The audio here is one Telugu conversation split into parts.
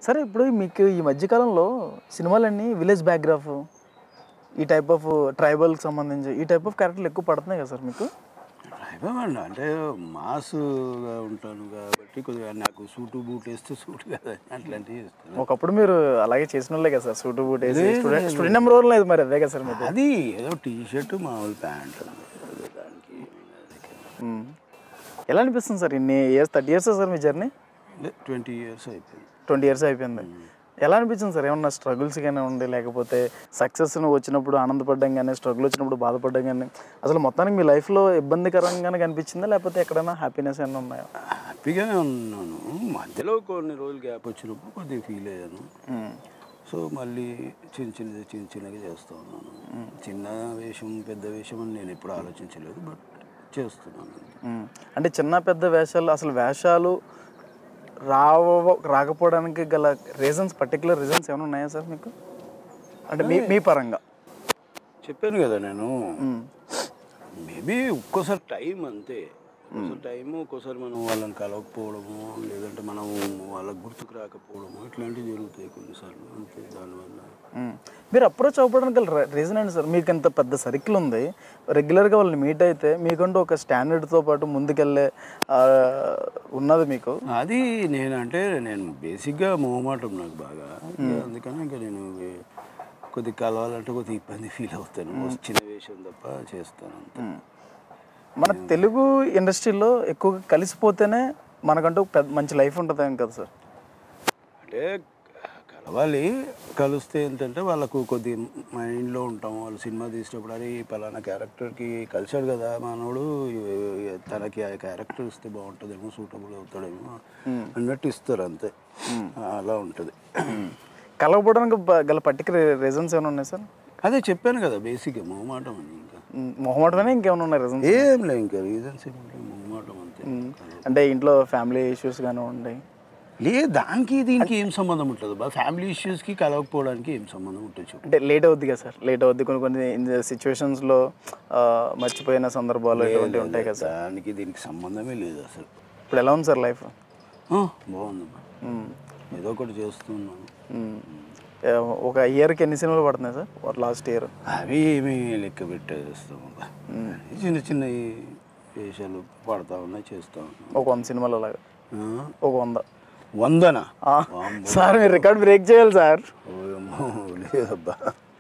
సరే ఇప్పుడు మీకు ఈ మధ్యకాలంలో సినిమాలన్నీ విలేజ్ బ్యాక్గ్రాఫ్ ఈ టైప్ ఆఫ్ ట్రైబల్కి సంబంధించి ఈ టైప్ ఆఫ్ క్యారెక్టర్లు ఎక్కువ పడుతున్నాయి కదా సార్ మీకు అయిపోమండి అంటే మాస్గా ఉంటాను కాబట్టి కొద్దిగా నాకు సూటు బూట్ వేస్తే సూట్ కదా అట్లాంటివి చేస్తాను ఒకప్పుడు మీరు అలాగే చేసిన వాళ్ళే కదా సార్ సూట్ బూట్ వేసి స్టూడెంట్ స్టూడెంట్ నెంబర్ వన్ లేదు మరి అదే కదా సార్ మీరు అది ఏదో టీ షర్ట్ మామూలు ప్యాంట్ అదే దానికి మ్మ్. ఎలా అనిపిస్తుంది సార్ ఇన్ని ఇయర్స్ థర్టీ ఇయర్స్ సార్ మీ జర్నీ ట్వంటీ ఇయర్స్ అయిపోయింది ట్వంటీ ఇయర్స్ అయిపోయింది ఎలా అనిపించింది సార్ ఏమన్నా స్ట్రగుల్స్ కానీ ఉండి లేకపోతే సక్సెస్ ఆనందపడ్డం ఆనందపడ్డం కానీ స్ట్రగుల్ వచ్చినప్పుడు బాధపడ్డం కానీ అసలు మొత్తానికి మీ లైఫ్లో ఇబ్బందికరంగానే కనిపించిందా లేకపోతే ఎక్కడైనా హ్యాపీనెస్ ఏమైనా ఉన్నాయా హ్యాపీగానే ఉన్నాను మధ్యలో కొన్ని రోజులు గ్యాప్ వచ్చినప్పుడు కొద్దిగా ఫీల్ అయ్యాను మ్మ్. సో మళ్ళీ చిన్న చిన్నది చిన్న చిన్నగా చేస్తూ ఉన్నాను చిన్న వేషం పెద్ద వేషం అని నేను ఎప్పుడు ఆలోచించలేదు బట్ చేస్తున్నాను మ్మ్. అంటే చిన్న పెద్ద వేషాలు అసలు వేషాలు రావ రాకపోవడానికి గల రీజన్స్ పర్టికులర్ రీజన్స్ ఏమైనా ఉన్నాయా సార్ మీకు అంటే మీ మీ పరంగా చెప్పాను కదా నేను మ్మ్. మేబీ ఒక్కోసారి టైం అంతే ఒక్కోసారి టైం ఒక్కోసారి మనం వాళ్ళని కలవకపోవడము లేదంటే మనం వాళ్ళకి గుర్తుకు రాకపోవడము ఇట్లాంటివి జరుగుతాయి కొన్నిసార్లు అంతే దానివల్ల మ్మ్. మీరు అప్రోచ్ అవ్వడానికి గల రీజన్ ఏంటి సార్ మీకు ఇంత పెద్ద సర్కిల్ ఉంది రెగ్యులర్గా వాళ్ళని మీట్ అయితే మీకంటూ ఒక స్టాండర్డ్తో పాటు ముందుకెళ్ళే ఆ, ఉన్నది మీకు అది నేనంటే నేను బేసిక్గా మొహమాటం నాకు బాగా ఇక అందుకని ఇంకా నేను వే- కొద్దిగా కలవాలంటే కొద్దిగా ఇబ్బంది ఫీల్ అవుతాను చిన్న వేషం తప్ప చేస్తాను అంతే మ్మ్. మన తెలుగు ఇండస్ట్రీలో ఎక్కువగా కలిసిపోతేనే మనకంటూ పెద్ద మంచి లైఫ్ ఉంటుంది కదా సార్ అంటే కలవాలి కలిస్తే ఏంటంటే వాళ్ళకు కొద్ది మైండ్లో ఉంటాం వాళ్ళు సినిమా తీసినప్పుడు అరే ఈ పలానా క్యారెక్టర్కి కలిశాడు కదా మనోడు ఈ- తనకి ఆ క్యారెక్టర్ ఇస్తే బాగుంటుందేమో సూటబుల్ అవుతాడేమో అన్నట్టు ఇస్తారు అంతే అలా ఉంటుంది కలవకపోవడానికి బ- గల పర్టికులర్ రీజన్స్ ఏమైనా ఉన్నాయి సార్ అదే చెప్పాను కదా బేసిక్గా మొహమాటం అని ఇంకా మ్మ్. మొహమాటమే ఇంకేమైనా ఉన్నాయి రీజన్స్ ఏం లేదు ఇంకా రీజన్స్ ఏమి లేవు, మొహమాటం అంతే అంటే ఇంట్లో ఫ్యామిలీ ఇష్యూస్ కానీ ఉన్నాయి లేదు దానికి దీనికి ఏం సంబంధం ఉంటుంది బా ఫ్యామిలీ ఇష్యూస్కి కలవకపోవడానికి ఏం సంబంధం ఉంటుంది చెప్పు అంటే లేట్ అవుద్ది కదా సార్ లేట్ అవుద్ది కొన్ని కొన్ని సిచ్యువేషన్స్లో మర్చిపోయిన సందర్భాలు ఇటువంటివి ఉంటాయి కదా సార్ దానికి దీనికి సంబంధమే లేదు అసలు ఇప్పుడు ఎలా ఉంది సార్ లైఫ్ ఆ, బాగుందమ్మా ఏదో ఒకటి చేస్తున్నాను ఒక ఇయర్కి ఎన్ని సినిమాలు పడుతున్నాయి సార్ లాస్ట్ ఇయర్ అవి ఏమి లెక్క పెట్టేస్తామబ్బా చిన్న చిన్న ఈ వేషాలు పడతా ఉన్నాయి చేస్తా ఉన్నాం ఒక వంద సినిమాలు అలాగా ఆ, ఒక వంద వందనా ఆ, వామ్మో. సార్ మీరు రికార్డ్ బ్రేక్ చేయాలి సార్ ఓయమ్మో, లేదబ్బా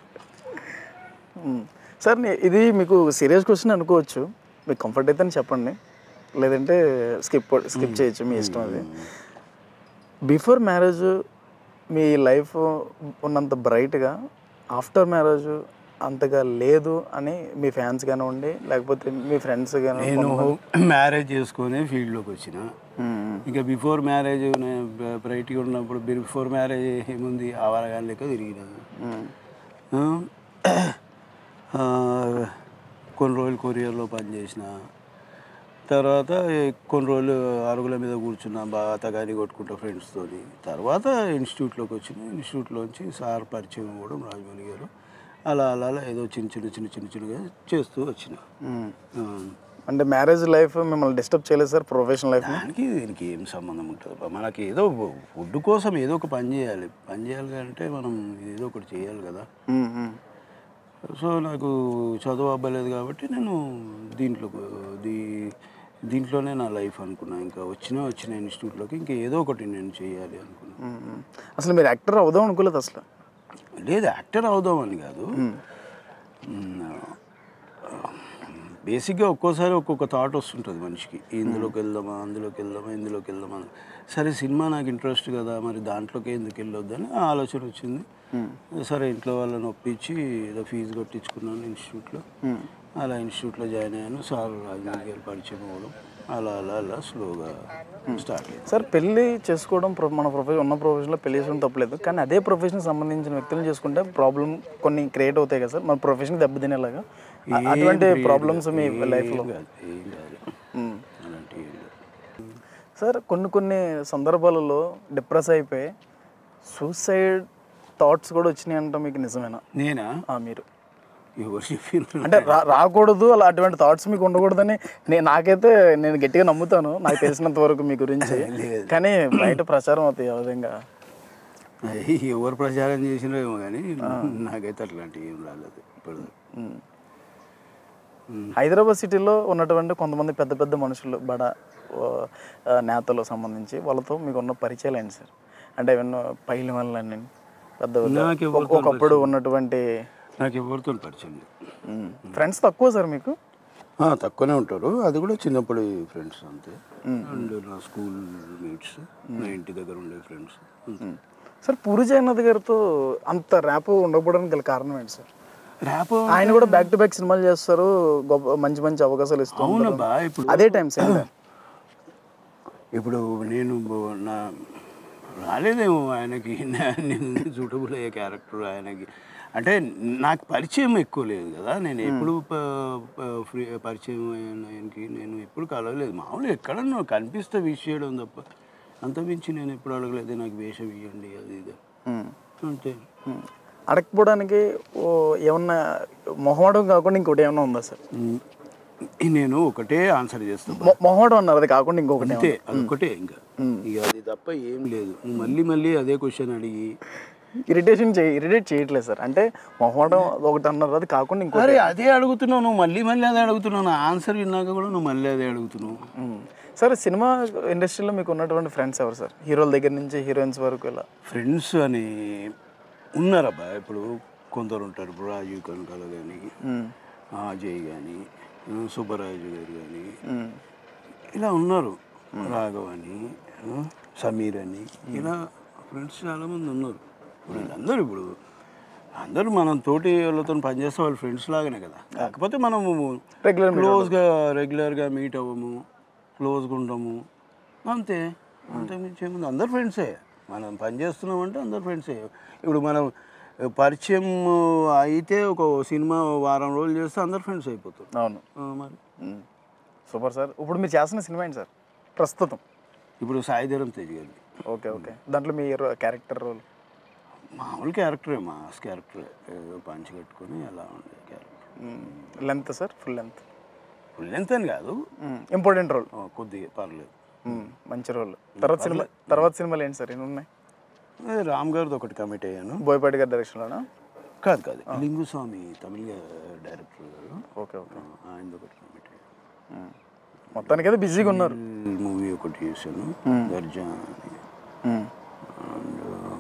మ్మ్. సార్ నే- ఇది మీకు సీరియస్ క్వశ్చన్ అనుకోవచ్చు మీకు కంఫర్ట్ అయితే చెప్పండి లేదంటే స్కిప్ స్కిప్ చేయొచ్చు మీ ఇష్టం అది బిఫోర్ మ్యారేజ్ మీ లైఫ్ ఉన్నంత బ్రైట్గా ఆఫ్టర్ మ్యారేజ్ అంతగా లేదు అని మీ ఫ్యాన్స్ కానివ్వండి లేకపోతే మీ ఫ్రెండ్స్ నేను కానివ్వండి మ్యారేజ్ చేసుకొని ఫీల్డ్లోకి వచ్చిన ఇంకా బిఫోర్ మ్యారేజ్ బ్రైట్గా ఉన్నప్పుడు బిఫోర్ మ్యారేజ్ ఏముంది ఆవారగాని లెక్క తిరిగినాను ఆ, కొన్ని రోజులు కొరియర్లో పనిచేసిన తర్వాత ఈ కొన్ని రోజులు అరుగుల మీద కూర్చున్నా బాగా తగాని కొట్టుకుంటా ఫ్రెండ్స్తోని తర్వాత ఇన్స్టిట్యూట్లోకి వచ్చిన ఇన్స్టిట్యూట్లోంచి సార్ పరిచయం కూడా రాజమౌళి గారు అలా అలా అలా ఏదో చిన్న చిన్న చిన్న చిన్న చిన్నగా చేస్తూ వచ్చిన ఆ, అంటే మ్యారేజ్ లైఫ్ మిమ్మల్ని డిస్టర్బ్ చేయలేదు సార్ ప్రొఫెషనల్ లైఫ్ దానికి దీనికి ఏం సంబంధం ఉంటుంది అబ్బా? మనకి ఏదో ఫుడ్ కోసం ఏదో ఒక పని చేయాలి పని చేయాలి అంటే మనం ఏదో ఒకటి చేయాలి కదా సో నాకు చదువు అవ్వలేదు కాబట్టి నేను దీంట్లో దీ దీంట్లోనే నా లైఫ్ అనుకున్నా ఇంకా వచ్చినా వచ్చిన ఇన్స్టిట్యూట్లోకి ఇంకా ఏదో ఒకటి నేను చేయాలి అనుకున్నా అసలు మీరు యాక్టర్ అవుదాం అనుకోలేదు అసలు లేదు యాక్టర్ అవుదామని కాదు బేసిక్గా ఒక్కోసారి ఒక్కొక్క థాట్ వస్తుంటుంది మనిషికి ఇందులోకి వెళ్దామా అందులోకి వెళ్దామా ఇందులోకి వెళ్దామా అని. సరే సినిమా నాకు ఇంట్రెస్ట్ కదా మరి దాంట్లోకి ఎందుకు వెళ్ళొద్దని ఆ ఆలోచన వచ్చింది సరే ఇంట్లో వాళ్ళని ఒప్పించి ఏదో ఫీజు కట్టించుకున్నాను ఇన్స్టిట్యూట్లో అలా ఇన్స్టిట్యూట్లో జాయిన్ అయ్యాను సార్ రాజమౌళి గారు పరిచయం అవ్వడం అలా అలా అలా స్లోగా స్టార్ట్ అయ్యింది సార్ పెళ్లి చేసుకోవడం ప్రొ- మన ప్రొఫెషన్ ఉన్న ప్రొఫెషన్లో పెళ్లి చేసుకోవడం తప్పలేదు కానీ అదే ప్రొఫెషన్కి సంబంధించిన వ్యక్తులను చేసుకుంటే ప్రాబ్లం కొన్ని క్రియేట్ అవుతాయి కదా సార్ మన ప్రొఫెషన్ దెబ్బతినేలాగా అ- అటువంటి ప్రాబ్లమ్స్ మీ లైఫ్లో ఏం కాదు ఏం కాదు అలాంటి ఏం లేదు సార్ కొన్ని కొన్ని సందర్భాలలో డిప్రెస్ అయిపోయి సూసైడ్ థాట్స్ కూడా వచ్చినాయి అంట మీకు నిజమేనా నేనా ఆ, మీరు ఎవరు చెప్పిన అంటే రా రాకూడదు అలా అటువంటి థాట్స్ మీకు ఉండకూడదని నేను నాకైతే నేను గట్టిగా నమ్ముతాను నాకు తెలిసినంత వరకు మీ గురించి కానీ బయట ప్రచారం అవుతాయి ఆ విధంగా అయ్యి ఎవరు ప్రచారం చేసినా ఏమో కానీ నాకైతే అట్లాంటివి ఏం రాలేదు ఇప్పుడు మ్మ్. హైదరాబాద్ సిటీలో ఉన్నటువంటి కొంతమంది పెద్ద పెద్ద మనుషులు బడ ఓ, ఆ, నేతలు సంబంధించి వాళ్ళతో మీకు ఉన్న పరిచయాలు ఏంటి సార్ అంటే ఏమన్నా పైల వాళ్ళని పెద్ద పెద్ద- నాకు ఒక- ఒకప్పుడు ఉన్నటువంటి నాకు ఎవరితో పరిచయం లేదు ఫ్రెండ్స్ తక్కువ సార్ మీకు ఆ, తక్కువనే ఉంటారు అది కూడా చిన్నప్పుడు ఫ్రెండ్స్ అంతే అండ్ నా స్కూల్ మేట్స్ నా ఇంటి దగ్గర ఉండే ఫ్రెండ్స్ సార్ పూరి జగన్నాథ్ గారితో అంత ర్యాప్ ఉండకపోవడానికి గల కారణం ఏంటి సార్ ర్యాప్ ఆయన కూడా బ్యాక్ టు బ్యాక్ సినిమాలు చేస్తారు గొప్ప మంచి మంచి అవకాశాలు ఇస్తూ ఉంటారు. అవునబ్బా ఇప్పుడు అదే టైం సార్ ఇప్పుడు నేను బ- నా రాలేదేమో ఆయనకి నా- నేను సూటబుల్ అయ్యే క్యారెక్టర్ ఆయనకి అంటే నాకు పరిచయం ఎక్కువ లేదు కదా నేను ఎప్పుడు ప- ప- ఫ్రీ పరిచయం అయిన ఆయనకి నేను ఎప్పుడు కలవలేదు మామూలుగా ఎక్కడన్నా కనిపిస్తే విష్ చేయడం తప్ప అంత మించి నేను ఎప్పుడు అడగలేదు నాకు వేషం ఇవ్వండి అది ఇది మ్మ్. అంతే మ్మ్. అడగకపోవడానికి ఓ ఏమన్నా మొహమాటం కాకుండా ఇంకోటి ఏమన్నా ఉందా సార్ ఉమ్, నేను ఒకటే ఆన్సర్ చేస్తాను మొ- మొహమాటం అన్నారు అది కాకుండా ఇంకొకటి అంతే అదొకటే ఇంకా ఇక అది తప్ప ఏం లేదు నువ్వు మళ్ళీ మళ్ళీ అదే క్వశ్చన్ అడిగి ఇరిటేషన్ చేయ ఇరిటేట్ చేయట్లేదు సార్ అంటే మొహమాటం ఒకటి అన్నారు అది కాకుండా ఇంకో అరే అదే అడుగుతున్నావు నువ్వు మళ్ళీ మళ్ళీ అదే అడుగుతున్నావు నా ఆన్సర్ విన్నాక కూడా నువ్వు మళ్ళీ అదే అడుగుతున్నావు మ్మ్. సార్ సినిమా ఇండస్ట్రీలో మీకు ఉన్నటువంటి ఫ్రెండ్స్ ఎవరు సార్ హీరోల దగ్గర నుంచి హీరోయిన్స్ వరకు ఇలా ఫ్రెండ్స్ అని ఉన్నారబ్బా ఇప్పుడు కొందరు ఉంటారు ఇప్పుడు రాజీవ్ కనకాల కానీ మ్మ్. అజయ్ కానీ సుబ్బరాజు గారు కానీ మ్మ్. ఇలా ఉన్నారు రాఘవ్ అని ఆ, సమీర్ అని ఇలా ఫ్రెండ్స్ చాలామంది ఉన్నారు ఇప్పుడు అందరూ ఇప్పుడు అందరూ మనం తోటి వాళ్ళతో పనిచేస్తే వాళ్ళు ఫ్రెండ్స్ లాగానే కదా కాకపోతే మనము రెగ్యులర్ క్లోజ్గా రెగ్యులర్గా మీట్ అవ్వము క్లోజ్గా ఉండము అంతే అంతే మించి ఏముంది అందరు ఫ్రెండ్సే మనం పని చేస్తున్నామంటే అందరు ఫ్రెండ్సే ఇప్పుడు మనం పరిచయం అయితే ఒక సినిమా వారం రోజులు చేస్తే అందరు ఫ్రెండ్స్ అయిపోతారు అవును ఆ, మరి మ్మ్. సూపర్ సార్ ఇప్పుడు మీరు చేస్తున్న సినిమా ఏంటి సార్ ప్రస్తుతం ఇప్పుడు సాయిధరం తేజ్ గారిది ఓకే ఓకే దాంట్లో మీ క్యారెక్టర్ రోల్ మామూలు క్యారెక్టరే మాస్ క్యారెక్టరే ఏదో పంచి కట్టుకొని అలా ఉండే character length sir full length full length అని కాదు ఇంపార్టెంట్ రోల్ ఆ, కొద్దిగా పర్లేదు మంచి రోల్ తర్వాత సినిమా తర్వాత సినిమాలు ఏంటి సార్ ఎన్ని ఉన్నాయి అదే రామ్ గారిది ఒకటి కమిట్ అయ్యాను బోయపాటి గారి డైరెక్షన్లోనా కాదు కాదు లింగుస్వామి తమిళ డైరెక్టర్ గారు ఓకే ఓకే ఆయనది ఒకటి కమిట్ అయ్యాను మొత్తానికి అయితే బిజీగా ఉన్నారు మూవీ ఒకటి చేశాను గర్జా అని మ్మ్. అండ్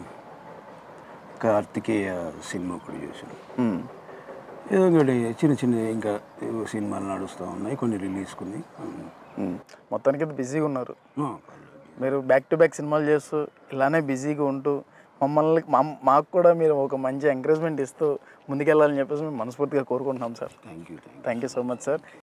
కార్తికేయ సినిమా ఒకటి చేశాను మ్మ్. ఏదో ఒకటి చిన్న చిన్న ఇంకా ఏవో సినిమాలు నడుస్తూ ఉన్నాయి కొన్ని రిలీజ్ కొన్ని మ్మ్. మొత్తానికి అయితే బిజీగా ఉన్నారు ఆ, పర్లేదు. మీరు బ్యాక్ టు బ్యాక్ సినిమాలు చేస్తూ ఇలానే బిజీగా ఉంటూ మమ్మల్ని మా- మాకు కూడా మీరు ఒక మంచి ఎంకరేజ్మెంట్ ఇస్తూ ముందుకెళ్ళాలని చెప్పేసి మేము మనస్ఫూర్తిగా కోరుకుంటున్నాం sir thank you thank you thank you so much sir